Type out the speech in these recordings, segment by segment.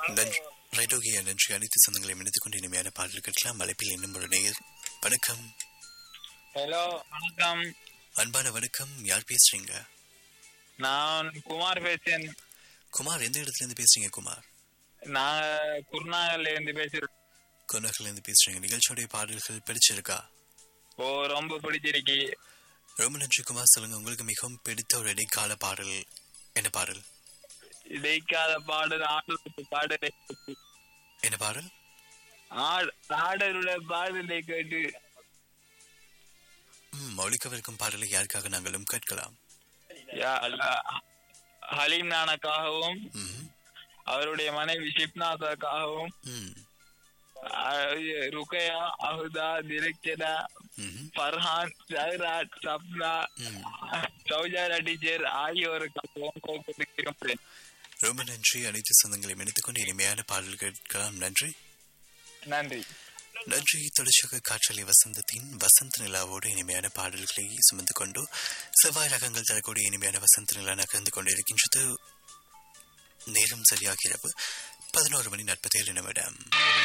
நன்றி right okay நன்றி அனைத்து சொந்தங்களையும் இணைத்துக் கொண்டு இனிமையான பாடல் கேட்கலாம் அழைப்பில் இன்னும் ஒரு நேயர் வணக்கம் ஹலோ வணக்கம் அன்பான வணக்கம் யார் பேசுறீங்க நான் குமார் பேசுறேன் குமார் எந்த இடத்துல இருந்து பேசுறீங்க குமார் நான் குருநாகல்ல இருந்து பேசுறேன் கொனகல்ல இருந்து பேசுறீங்க நிகழ்ச்சியோடைய பாடல்கள் பிடிச்சிருக்கா ஓ ரொம்ப பிடிச்சிருக்கு ரொம்ப நன்றி குமார் சொல்லுங்க உங்களுக்கு மிகவும் பிடித்த ஒரு இடைக்கால பாடல் என்ன பாடல் இடைக்காத பாடல் ஆடலுக்கு பாடலை கேட்டு என்ன பாடல் ஆட- ஆடலுடைய பாடலை கேட்டு ம், ஒலிக்கவிருக்கும் பாடலை யாருக்காக நாங்களும் கேட்கலாம் யா- அ- ஹலீம் நானக்காகவும் ம், அவருடைய மனைவி ஷிப்னாக்காகவும் ம், அ- ருக்கையா அஹுதா திலக்ஷனா ம், ஃபர்ஹான் ஜஹராத் சப்னா ம். சௌஜாரா டீச்சர் ஆகியோருக்காகவும் கேட்கிறேன் ரொம்ப நன்றி அனைத்து சொந்தங்களையும் இணைத்துக் கொண்டு இனிமையான பாடல் கேட்கலாம் நன்றி நன்றி நன்றி தொடர்ச்சியாக காற்றலை வசந்தத்தின் வசந்த நிலாவோடு இனிமையான பாடல்களை சுமந்து கொண்டு செவ்வாய் ரகங்கள் தரக்கூடிய இனிமையான வசந்த நிலா நகர்ந்து கொண்டிருக்கின்றது நேரம் சரியாகிறது பதினோரு மணி நாற்பத்தி ஏழு நிமிடம்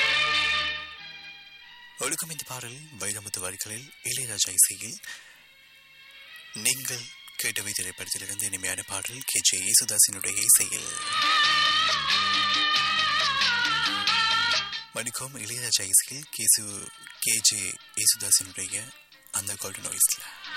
ஒழுக்கம் இந்த பாடல் வைரமுத்து வரிகளில் இளையராஜா இசையில் நீங்கள் கேட்டவை திரைப்படத்திலிருந்து இனிமையான பாடல் கே ஜே யேசுதாசினுடைய இசையில் மணிக்கும் இளையராஜா இசையில் கேசு கே ஜே யேசுதாசினுடைய அந்த கோல்டன் வாய்ஸ்ல